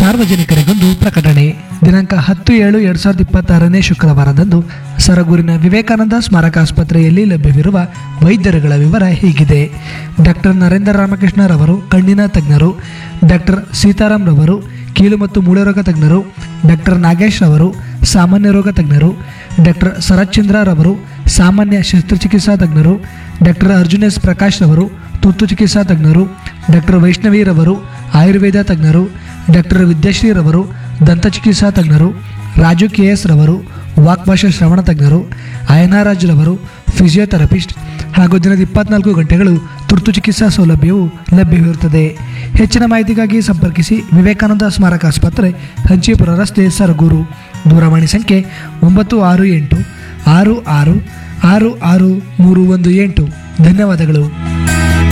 ಸಾರ್ವಜನಿಕರಿಗೊಂದು ಪ್ರಕಟಣೆ ದಿನಾಂಕ ಹತ್ತು ಏಳು ಎರಡು ಸಾವಿರದ ಇಪ್ಪತ್ತಾರನೇ ಶುಕ್ರವಾರದಂದು ಸರಗೂರಿನ ವಿವೇಕಾನಂದ ಸ್ಮಾರಕ ಆಸ್ಪತ್ರೆಯಲ್ಲಿ ಲಭ್ಯವಿರುವ ವೈದ್ಯರುಗಳ ವಿವರ ಹೀಗಿದೆ ಡಾಕ್ಟರ್ ನರೇಂದ್ರ ರಾಮಕೃಷ್ಣರವರು ಕಣ್ಣಿನ ತಜ್ಞರು ಡಾಕ್ಟರ್ ಸೀತಾರಾಮ್ ರವರು ಕೀಲು ಮತ್ತು ಮೂಳೆರೋಗ ತಜ್ಞರು ಡಾಕ್ಟರ್ ನಾಗೇಶ್ ರವರು ಸಾಮಾನ್ಯ ರೋಗ ತಜ್ಞರು ಡಾಕ್ಟರ್ ಶರತ್ಚಂದ್ರ ರವರು ಸಾಮಾನ್ಯ ಶಸ್ತ್ರಚಿಕಿತ್ಸಾ ತಜ್ಞರು ಡಾಕ್ಟರ್ ಅರ್ಜುನ್ ಎಸ್ ಪ್ರಕಾಶ್ ರವರು ತುರ್ತು ಚಿಕಿತ್ಸಾ ತಜ್ಞರು ಡಾಕ್ಟರ್ ವೈಷ್ಣವಿ ರವರು ಆಯುರ್ವೇದ ತಜ್ಞರು ಡಾಕ್ಟರ್ ವಿದ್ಯಾಶ್ರೀ ರವರು ದಂತ ಚಿಕಿತ್ಸಾ ತಜ್ಞರು ರಾಜು ಕೆ ಎಸ್ ರವರು ವಾಕ್ಭಾಷಾ ಶ್ರವಣ ತಜ್ಞರು ಅಯನಾರಾಜ್ ರವರು ಫಿಸಿಯೋಥೆರಪಿಸ್ಟ್ ಹಾಗೂ ದಿನದ ಇಪ್ಪತ್ನಾಲ್ಕು ಗಂಟೆಗಳು ತುರ್ತು ಚಿಕಿತ್ಸಾ ಸೌಲಭ್ಯವು ಲಭ್ಯವಿರುತ್ತದೆ ಹೆಚ್ಚಿನ ಮಾಹಿತಿಗಾಗಿ ಸಂಪರ್ಕಿಸಿ ವಿವೇಕಾನಂದ ಸ್ಮಾರಕ ಆಸ್ಪತ್ರೆ ಹಂಚಿಪುರ ರಸ್ತೆ ಸರಗೂರು ದೂರವಾಣಿ ಸಂಖ್ಯೆ ಒಂಬತ್ತು ಆರು ಎಂಟು ಆರು ಆರು ಆರು ಆರು ಮೂರು ಒಂದು ಎಂಟು ಧನ್ಯವಾದಗಳು